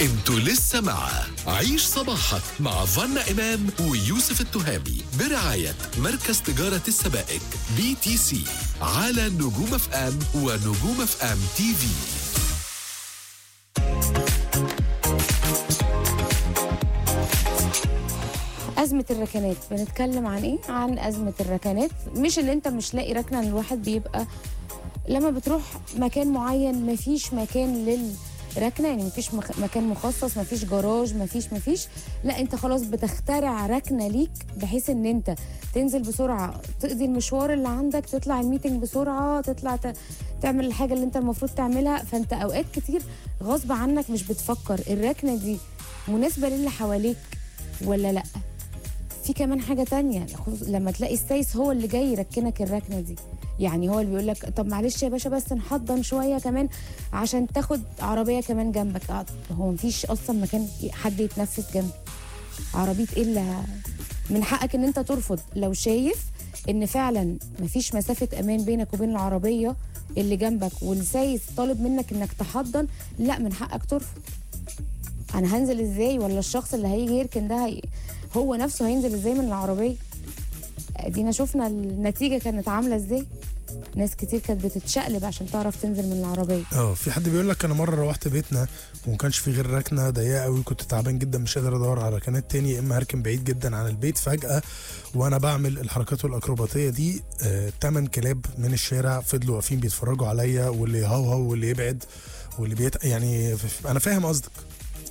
انتوا لسه مع عيش صباحك مع فنا إمام ويوسف التهامي برعاية مركز تجارة السبائك بي تي سي على نجوم اف ام ونجوم اف ام تي في أزمة الركنات بنتكلم عن إيه؟ عن أزمة الركنات مش اللي أنت مش لاقي ركنة إن الواحد بيبقى لما بتروح مكان معين مفيش مكان للركنة يعني مفيش مخ... مكان مخصص مفيش جراج مفيش مفيش لا أنت خلاص بتخترع ركنة ليك بحيث إن أنت تنزل بسرعة تقضي المشوار اللي عندك تطلع الميتنج بسرعة تطلع ت... تعمل الحاجة اللي أنت المفروض تعملها فأنت أوقات كتير غصب عنك مش بتفكر الركنة دي مناسبة للي حواليك ولا لأ في كمان حاجة تانية خصوص- لما تلاقي السايس هو اللي جاي يركنك الركنة دي يعني هو اللي بيقول لك طب معلش يا باشا بس نحضن شوية كمان عشان تاخد عربية كمان جنبك آه، هو مفيش أصلا مكان حد يتنفس جنبي عربية ايه اللي ه- من حقك ان انت ترفض لو شايف ان فعلا مفيش مسافة امان بينك وبين العربية اللي جنبك والسايس طالب منك انك تحضن لا من حقك ترفض انا هنزل ازاي ولا الشخص اللي هيجي يركن ده هي هو نفسه هينزل ازاي من العربيه ادينا شفنا النتيجه كانت عامله ازاي ناس كتير كانت بتتشقلب عشان تعرف تنزل من العربيه اه في حد بيقول لك انا مره روحت بيتنا وما كانش في غير ركنه ضيقه قوي كنت تعبان جدا مش قادر ادور على ركنات تاني يا اما هركن بعيد جدا عن البيت فجاه وانا بعمل الحركات الاكروباتيه دي آه، تمن كلاب من الشارع فضلوا واقفين بيتفرجوا عليا واللي يهوهو واللي يبعد واللي بيت يعني ف- انا فاهم قصدك